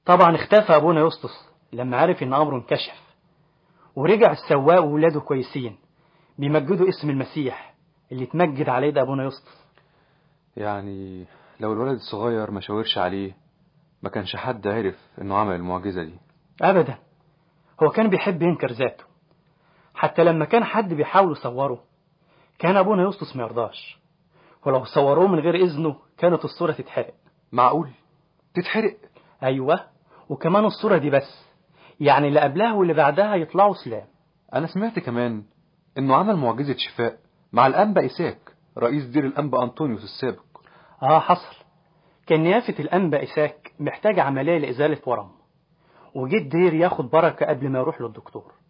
طبعا اختفى أبونا يسطس لما عرف إن أمره انكشف ورجع السواق وولاده كويسين بيمجدوا اسم المسيح اللي اتمجد عليه ده أبونا يسطس يعني لو الولد الصغير ما شاورش عليه ما كانش حد عرف انه عمل المعجزة دي أبدا هو كان بيحب ينكر ذاته حتى لما كان حد بيحاول يصوره كان أبونا يسطس ما يرضاش ولو صوروه من غير إذنه كانت الصورة تتحرق معقول تتحرق أيوة وكمان الصورة دي بس يعني اللي قبلها واللي بعدها يطلعوا سلام انا سمعت كمان انه عمل معجزة شفاء مع الانبا إساك رئيس دير الانبا انطونيوس السابق آه حصل كان نيافة الأنبا إساك محتاج عملية لإزالة ورم وجه الدير ياخد بركة قبل ما يروح للدكتور